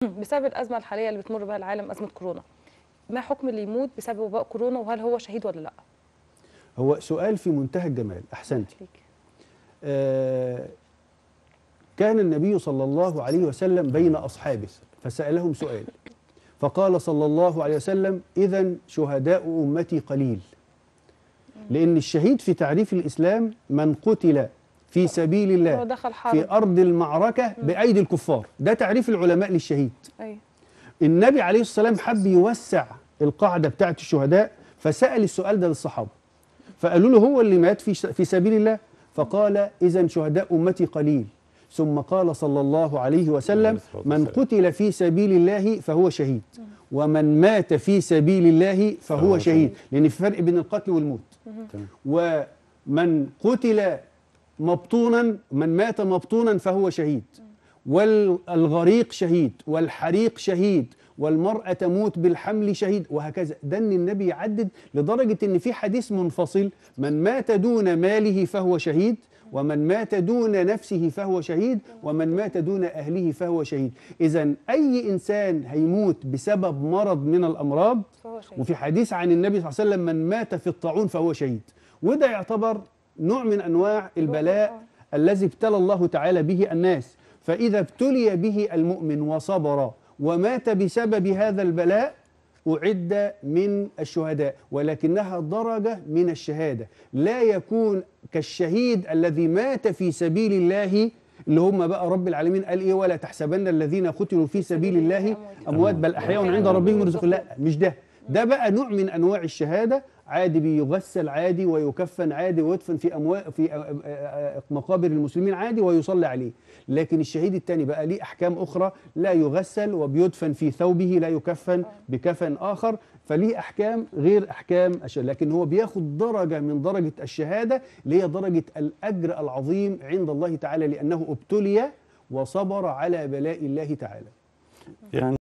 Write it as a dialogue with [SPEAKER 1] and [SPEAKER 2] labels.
[SPEAKER 1] بسبب الازمه الحاليه اللي بتمر بها العالم ازمه كورونا ما حكم اللي يموت بسبب وباء كورونا وهل هو شهيد ولا لا
[SPEAKER 2] هو سؤال في منتهى الجمال احسنتي
[SPEAKER 1] فيك.
[SPEAKER 2] آه كان النبي صلى الله عليه وسلم بين اصحابه فسالهم سؤال فقال صلى الله عليه وسلم اذا شهداء امتي قليل لان الشهيد في تعريف الاسلام من قتل في سبيل
[SPEAKER 1] هو
[SPEAKER 2] الله
[SPEAKER 1] دخل حرب
[SPEAKER 2] في ارض المعركه بايدي الكفار ده تعريف العلماء للشهيد
[SPEAKER 1] ايوه
[SPEAKER 2] النبي عليه الصلاة والسلام حب يوسع القاعدة بتاعت الشهداء فسأل السؤال ده للصحابة فقالوا له هو اللي مات في في سبيل الله فقال إذا شهداء أمتي قليل ثم قال صلى الله عليه وسلم
[SPEAKER 3] عليه الصلاة
[SPEAKER 2] من
[SPEAKER 3] والسلام.
[SPEAKER 2] قتل في سبيل الله فهو شهيد ومن مات في سبيل الله فهو
[SPEAKER 3] فهو
[SPEAKER 2] شهيد
[SPEAKER 3] شهيد.
[SPEAKER 2] لأن في فرق بين القتل والموت
[SPEAKER 3] تمام.
[SPEAKER 2] ومن قتل مبطونا من مات مبطونا فهو شهيد والغريق شهيد والحريق شهيد والمرأة تموت بالحمل شهيد وهكذا ده ان النبي يعدد لدرجة ان في حديث منفصل من مات دون ماله فهو شهيد ومن مات دون نفسه فهو شهيد ومن مات دون أهله فهو شهيد إذا أي إنسان هيموت بسبب مرض من الأمراض
[SPEAKER 1] فهو شهيد
[SPEAKER 2] وفي حديث عن النبي صلى الله عليه وسلم من مات في الطاعون فهو شهيد وده يعتبر نوع من انواع البلاء الذي ابتلى الله تعالى به الناس فاذا ابتلي به المؤمن وصبر ومات بسبب هذا البلاء أعد من الشهداء ولكنها درجة من الشهادة لا يكون كالشهيد الذي مات في سبيل الله اللي هم بقى رب العالمين قال ايه ولا تحسبن الذين قتلوا في سبيل الله اموات بل احياء عند ربهم يرزقون لا مش ده ده بقى نوع من انواع الشهاده عادي بيغسل عادي ويكفن عادي ويدفن في اموال في آه، آه، آه، مقابر المسلمين عادي ويصلى عليه لكن الشهيد الثاني بقى ليه احكام اخرى لا يغسل وبيدفن في ثوبه لا يكفن بكفن اخر فليه احكام غير احكام الشهاده لكن هو بياخد درجه من درجه الشهاده اللي هي درجه الاجر العظيم عند الله تعالى لانه ابتلي وصبر على بلاء الله تعالى
[SPEAKER 3] يعني